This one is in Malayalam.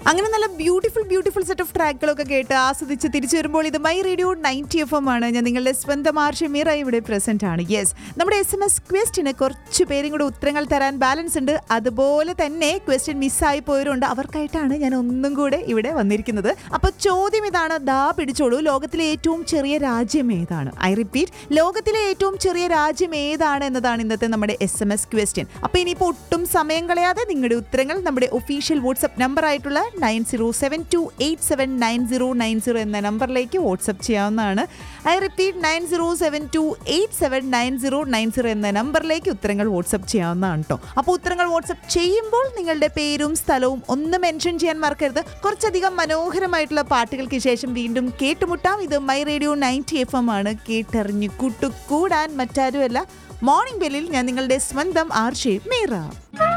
അങ്ങനെ നല്ല ബ്യൂട്ടിഫുൾ ബ്യൂട്ടിഫുൾ സെറ്റ് ഓഫ് ട്രാക്കുകളൊക്കെ കേട്ട് ആസ്വദിച്ച് തിരിച്ചു വരുമ്പോൾ ഇത് my radio ninety F M ആണ് ഞാൻ നിങ്ങളുടെ സ്വന്തം ആർഷമീറ ഇവിടെ പ്രസന്റ് ആണ് യെസ് നമ്മുടെ എസ് എം എസ് ക്വസ്റ്റിന് കുറച്ച് പേരും കൂടെ ഉത്തരങ്ങൾ തരാൻ ബാലൻസ് ഉണ്ട് അതുപോലെ തന്നെ ക്വസ്റ്റ്യൻ മിസ്സായി പോയവരുണ്ട് അവർക്കായിട്ടാണ് ഞാൻ ഒന്നും കൂടെ ഇവിടെ വന്നിരിക്കുന്നത് അപ്പൊ ചോദ്യം ഇതാണ് ദാ പിടിച്ചോളൂ ലോകത്തിലെ ഏറ്റവും ചെറിയ രാജ്യം ഏതാണ് ഐ റിപ്പീറ്റ് ലോകത്തിലെ ഏറ്റവും ചെറിയ രാജ്യം ഏതാണ് എന്നതാണ് ഇന്നത്തെ നമ്മുടെ എസ് എം എസ് ക്വസ്റ്റ്യൻ അപ്പൊ ഇനിയിപ്പോൾ ഒട്ടും സമയം കളയാതെ നിങ്ങളുടെ ഉത്തരങ്ങൾ നമ്മുടെ ഒഫീഷ്യൽ വാട്സ്ആപ്പ് നമ്പർ ആയിട്ടുള്ള nine zero seven two eight seven nine zero nine zero എന്ന നമ്പറിലേക്ക് വാട്സ്ആപ്പ് ചെയ്യാവുന്നതാണ് I repeat nine zero seven two eight seven nine zero nine zero എന്ന നമ്പറിലേക്ക് ഉത്തരങ്ങൾ വാട്സ്ആപ്പ് ചെയ്യാവുന്നതാണ് കേട്ടോ അപ്പോൾ ഉത്തരങ്ങൾ വാട്സ്ആപ്പ് ചെയ്യുമ്പോൾ നിങ്ങളുടെ പേരും സ്ഥലവും ഒന്ന് മെൻഷൻ ചെയ്യാൻ മറക്കരുത് കുറച്ചധികം മനോഹരമായിട്ടുള്ള പാട്ടുകൾക്ക് ശേഷം വീണ്ടും കേട്ടുമുട്ടാം ഇത് my radio ninety F M ആണ് കേട്ടറിഞ്ഞു കൂട്ടുകൂടാൻ മറ്റാരുമല്ല മോർണിംഗ് ബെല്ലിൽ ഞാൻ നിങ്ങളുടെ സ്വന്തം ആർഷേ മീറ